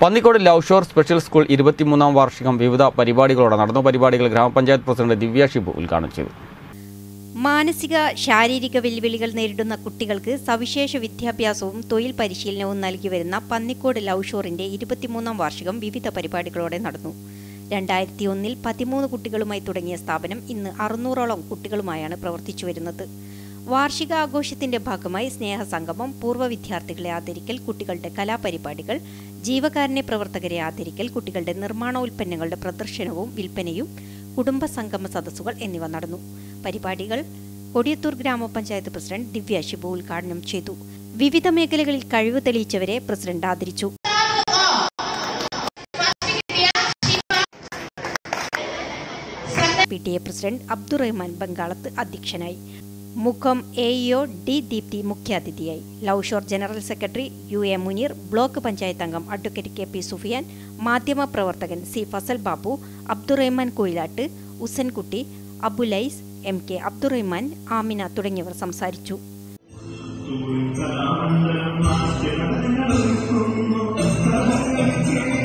Pannikode love shore special school ഇരുപത്തിമൂന്നാം വാർഷികം വിവിധ പരിപാടികളോടെ നടന്നു പരിപാടികൾ ഗ്രാമപഞ്ചായത്ത് പ്രസിഡന്റ് ദിവ്യ ഷിബു ഉദ്ഘാടനം ചെയ്തു മാനസിക ശാരീരിക വെല്ലുവിളികൾ നേരിടുന്ന കുട്ടികൾക്ക് സവിശേഷ വിദ്യാഭ്യാസവും തൊഴിൽ പരിശീലനവും നൽകി വരുന്ന പന്നിക്കോട് ലവ് ഷോറിന്റെ ഇരുപത്തിമൂന്നാം വാർഷികം വിവിധ പരിപാടികളോടെ നടന്നു രണ്ടായിരത്തി ഒന്നിൽ പതിമൂന്ന് കുട്ടികളുമായി തുടങ്ങിയ സ്ഥാപനം ഇന്ന് അറുന്നൂറോളം കുട്ടികളുമായാണ് പ്രവർത്തിച്ചു വരുന്നത് വാർഷികാഘോഷത്തിന്റെ ഭാഗമായി സ്നേഹസംഗമം പൂർവ്വ വിദ്യാർത്ഥികളെ ആദരിക്കൽ കുട്ടികളുടെ കലാപരിപാടികൾ ജീവകാരുണ്യ പ്രവർത്തകരെ ആദരിക്കൽ കുട്ടികളുടെ നിർമ്മാണോൽപ്പന്നങ്ങളുടെ പ്രദർശനവും വിൽപ്പനയും കുടുംബ സംഗമ സദസ്സുകൾ എന്നിവ നടന്നു പരിപാടികൾ കൊടിയത്തൂർ ഗ്രാമപഞ്ചായത്ത് പ്രസിഡന്റ് ദിവ്യ ശിബു ഉദ്ഘാടനം ചെയ്തു വിവിധ മേഖലകളിൽ കഴിവ് തെളിയിച്ചവരെ പ്രസിഡന്റ് ആദരിച്ചു P T A president Abdurahman Bangalath അധ്യക്ഷനായി മുഖം എ ഇഒ ഡി ദീപ്തി മുഖ്യാതിഥിയായി love shore general secretary U A Muneer block panchayat അംഗം അഡ്വക്കേറ്റ് കെ പി സുഫിയാൻ മാധ്യമ പ്രവർത്തകൻ C Fasal Babu Abdurahman Kuyilat Usankutty Abulais M K Abdurahman Amina തുടങ്ങിയവർ സംസാരിച്ചു ും